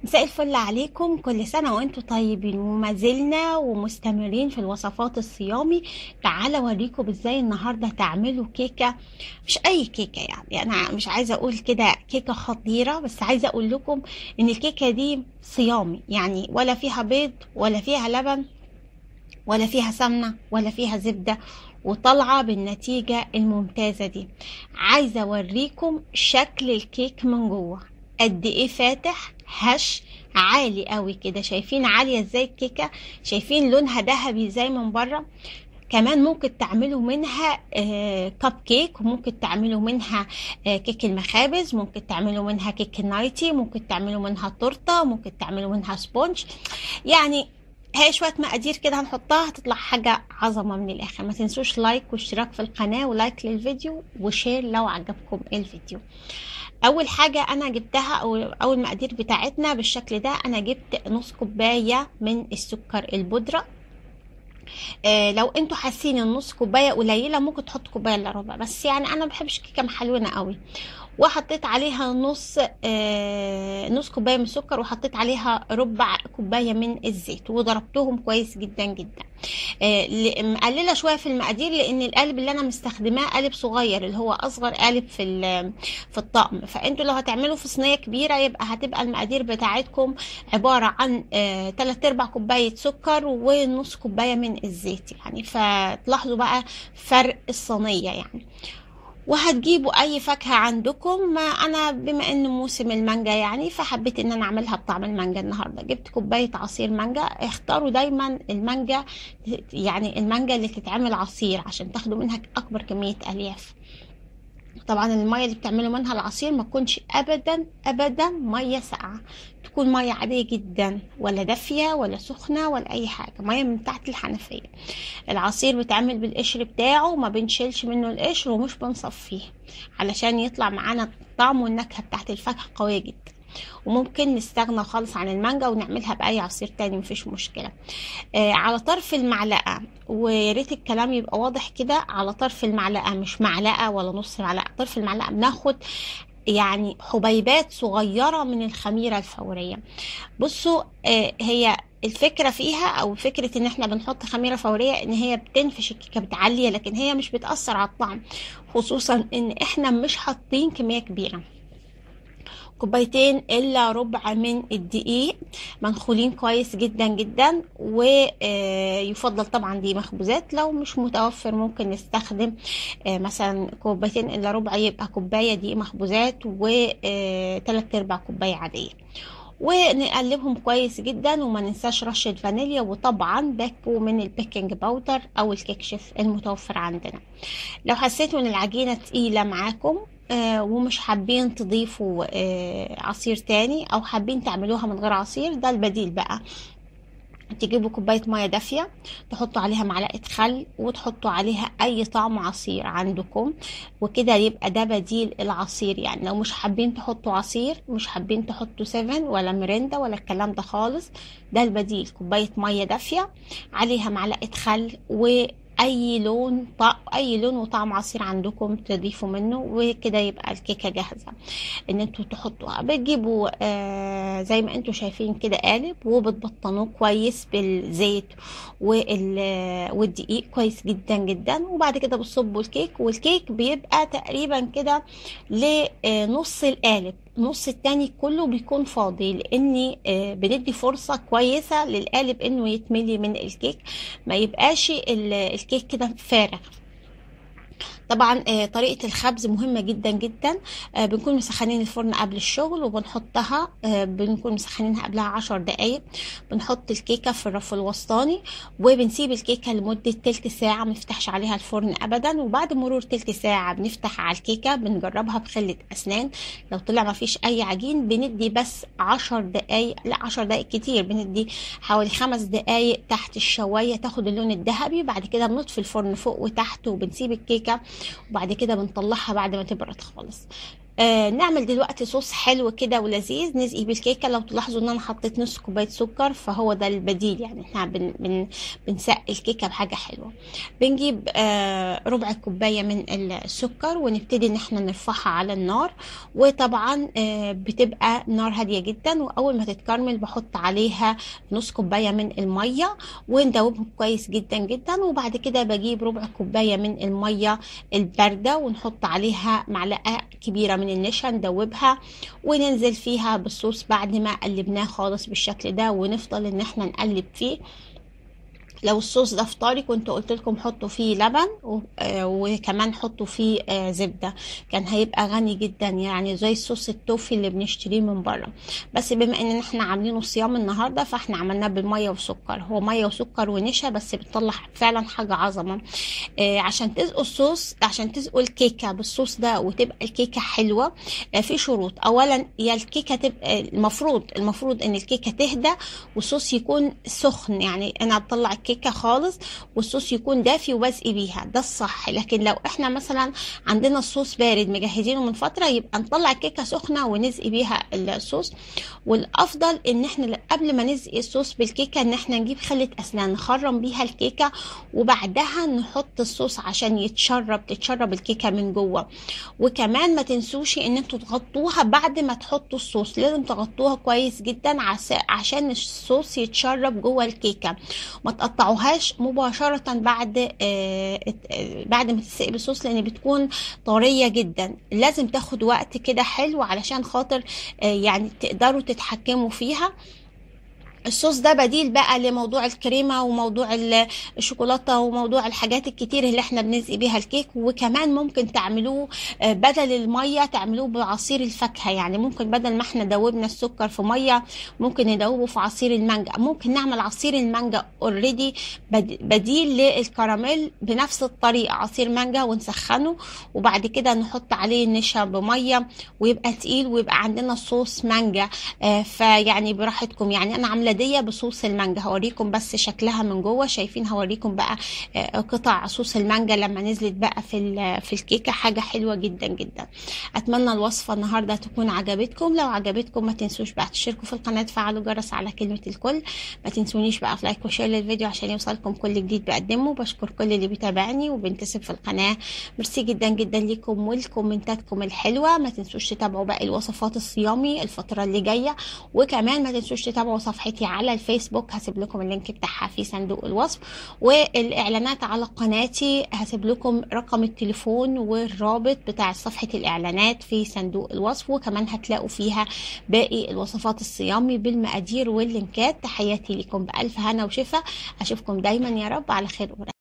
مساء الفل عليكم كل سنة وانتم طيبين وما زلنا ومستمرين في الوصفات الصيامي تعالى اوريكم ازاي النهاردة تعملوا كيكة مش اي كيكة يعني انا مش عايزة اقول كده كيكة خطيرة بس عايزة اقول لكم ان الكيكة دي صيامي يعني ولا فيها بيض ولا فيها لبن ولا فيها سمنة ولا فيها زبدة وطالعة بالنتيجة الممتازة دي عايزة اوريكم شكل الكيك من جوه قد ايه فاتح هش عالي قوي كده شايفين عالية ازاي الكيكة شايفين لونها ذهبي ازاي من بره كمان ممكن تعملوا منها آه كب كيك وممكن تعملوا منها آه كيك المخابز ممكن تعملوا منها كيك النايتي ممكن تعملوا منها تورته ممكن تعملوا منها سبونج يعني هي شوية مقادير كده هنحطها هتطلع حاجة عظمة من الآخر ما تنسوش لايك واشتراك في القناة ولايك للفيديو وشير لو عجبكم الفيديو اول حاجه انا جبتها او اول المقادير بتاعتنا بالشكل ده انا جبت نص كوبايه من السكر البودره آه لو انتوا حاسين النص كوبايه قليله ممكن تحطوا كوبايه الا ربع بس يعني انا ما بحبش كيكه محلونه قوي وحطيت عليها نص آه نص كوبايه من السكر وحطيت عليها ربع كوبايه من الزيت وضربتهم كويس جدا جدا آه مقلله شويه في المقادير لان القالب اللي انا مستخدماه قالب صغير اللي هو اصغر قالب في في الطقم فانتوا لو هتعملوا في صينيه كبيره يبقى هتبقى المقادير بتاعتكم عباره عن آه 3 ارباع كوبايه سكر ونص كوبايه من الزيت يعني فتلاحظوا بقى فرق الصينيه يعني وهتجيبوا اي فاكهه عندكم ما انا بما ان موسم المانجا يعني فحبيت ان انا اعملها بطعم المانجا النهارده جبت كوبايه عصير مانجا اختاروا دايما المانجا يعني المانجا اللي تتعمل عصير عشان تاخدوا منها اكبر كميه الياف طبعا الميه اللي بتعملوا منها العصير ما تكونش ابدا ابدا ميه ساقعه تكون ميه عاديه جدا ولا دافيه ولا سخنه ولا اي حاجه ميه من تحت الحنفيه العصير بيتعمل بالقشر بتاعه ما بنشيلش منه القشر ومش بنصفيه علشان يطلع معانا الطعم والنكهه بتاعت الفاكهه قويه جدا وممكن نستغنى خالص عن المانجا ونعملها باي عصير تاني مفيش مشكله آه على طرف المعلقه ويا ريت الكلام يبقى واضح كده على طرف المعلقه مش معلقه ولا نص معلقه طرف المعلقه بناخد يعني حبيبات صغيره من الخميره الفوريه بصوا آه هي الفكره فيها او فكره ان احنا بنحط خميره فوريه ان هي بتنفش الكيكه بتعليها لكن هي مش بتاثر على الطعم خصوصا ان احنا مش حاطين كميه كبيره كوبايتين الا ربع من الدقيق منخولين كويس جدا جدا ويفضل طبعا دي مخبوزات لو مش متوفر ممكن نستخدم مثلا كوبايتين الا ربع يبقى كوبايه دقيق مخبوزات وثلاث ارباع كوبايه عاديه ونقلبهم كويس جدا وما ننساش رشة فانيليا وطبعا باكو من البيكنج باودر او الكيك شيف المتوفر عندنا لو حسيتوا ان العجينة تقيلة معاكم آه ومش حابين تضيفوا آه عصير تاني او حابين تعملوها من غير عصير ده البديل بقى تجيبوا كوباية مية دافية تحطوا عليها معلقة خل وتحطوا عليها أي طعم عصير عندكم وكده يبقى ده بديل العصير يعني لو مش حابين تحطوا عصير مش حابين تحطوا سيفن ولا مريندا ولا الكلام ده خالص ده البديل كوباية مية دافية عليها معلقة خل و اي لون طع... اي لون وطعم عصير عندكم تضيفوا منه وكده يبقى الكيكه جاهزه ان انتوا تحطوها بتجيبوا آه زي ما انتوا شايفين كده قالب وبتبطنوه كويس بالزيت وال... والدقيق كويس جدا جدا وبعد كده بتصبوا الكيك والكيك بيبقى تقريبا كده لنص القالب النص التاني كله بيكون فاضي لاني بندي فرصة كويسة للقالب انه يتملي من الكيك ما يبقاش الكيك كده فارغ طبعا طريقة الخبز مهمة جدا جدا بنكون مسخنين الفرن قبل الشغل وبنحطها بنكون مسخنينها قبلها عشر دقايق بنحط الكيكة في الرف الوسطاني وبنسيب الكيكة لمدة تلت ساعة منفتحش عليها الفرن أبدا وبعد مرور تلت ساعة بنفتح على الكيكة بنجربها بخلة أسنان لو طلع ما فيش أي عجين بندي بس عشر دقايق لا عشر دقايق كتير بندي حوالي خمس دقايق تحت الشواية تاخد اللون الذهبي بعد كده بنطفي الفرن فوق وتحت وبنسيب الكيكة وبعد كده بنطلعها بعد ما تبرد خالص آه نعمل دلوقتي صوص حلو كده ولذيذ نسقي بالكيكه لو تلاحظوا ان انا حطيت نص كوبايه سكر فهو ده البديل يعني احنا بن بن بنسقي الكيكه بحاجه حلوه بنجيب آه ربع كوبايه من السكر ونبتدي ان احنا نرفعها على النار وطبعا آه بتبقى نار هاديه جدا واول ما تتكرمل بحط عليها نص كوبايه من الميه وندوبهم كويس جدا جدا وبعد كده بجيب ربع كوبايه من الميه البارده ونحط عليها معلقه كبيره من النشا ندوبها وننزل فيها بالصوص بعد ما قلبناه خالص بالشكل ده ونفضل ان احنا نقلب فيه لو الصوص ده فطاري كنت قلت لكم حطوا فيه لبن وكمان حطوا فيه زبده كان هيبقى غني جدا يعني زي الصوص التوفي اللي بنشتريه من بره بس بما ان احنا عاملينه صيام النهارده فاحنا عملناه بالميه وسكر هو ميه وسكر ونشا بس بتطلع فعلا حاجه عظمه عشان تسقوا الصوص عشان تسقوا الكيكه بالصوص ده وتبقى الكيكه حلوه في شروط اولا يا الكيكه تبقى المفروض المفروض ان الكيكه تهدى والصوص يكون سخن يعني انا بطلع الكيكه خالص والصوص يكون دافي وبسقي بيها ده الصح لكن لو احنا مثلا عندنا الصوص بارد مجهزينه من فتره يبقى نطلع الكيكه سخنه ونسقي بيها الصوص والافضل ان احنا قبل ما نسقي الصوص بالكيكه ان احنا نجيب خله اسنان نخرم بيها الكيكه وبعدها نحط الصوص عشان يتشرب تتشرب الكيكه من جوه وكمان ما تنسوش ان انتوا تغطوها بعد ما تحطوا الصوص لازم تغطوها كويس جدا عشان الصوص يتشرب جوه الكيكه ما تقطعوهاش مباشره بعد آه بعد ما تسقي بالصوص لان بتكون طريه جدا لازم تاخد وقت كده حلو علشان خاطر آه يعني تقدروا تتحكموا فيها الصوص ده بديل بقى لموضوع الكريمة وموضوع الشوكولاتة وموضوع الحاجات الكتير اللي احنا بنسقي بيها الكيك وكمان ممكن تعملوه بدل المية تعملوه بعصير الفاكهة يعني ممكن بدل ما احنا دوبنا السكر في مية ممكن ندوبه في عصير المانجا ممكن نعمل عصير المانجا اوريدي بديل للكراميل بنفس الطريقة عصير مانجا ونسخنه وبعد كده نحط عليه النشا بمية ويبقى تقيل ويبقى عندنا صوص مانجا اه فيعني براحتكم يعني انا عاملة دي بصوص المانجا هوريكم بس شكلها من جوه شايفين هوريكم بقى قطع صوص المانجا لما نزلت بقى في في الكيكه حاجه حلوه جدا جدا اتمنى الوصفه النهارده تكون عجبتكم لو عجبتكم ما تنسوش بقى تشتركوا في القناه تفعلوا الجرس على كلمه الكل ما تنسونيش بقى في لايك وشير للفيديو عشان يوصلكم كل جديد بقدمه بشكر كل اللي بيتابعني وبينتسب في القناه ميرسي جدا جدا ليكم والكومنتاتكم الحلوه ما تنسوش تتابعوا باقي الوصفات الصيامي الفتره اللي جايه وكمان ما تنسوش تتابعوا صفحتي على الفيسبوك هسيب لكم اللينك بتاعها في صندوق الوصف والاعلانات على قناتي هسيب لكم رقم التليفون والرابط بتاع صفحة الاعلانات في صندوق الوصف وكمان هتلاقوا فيها باقي الوصفات الصيامي بالمقادير واللينكات تحياتي لكم بألف هنا وشفا اشوفكم دايما يا رب على خير ورحمة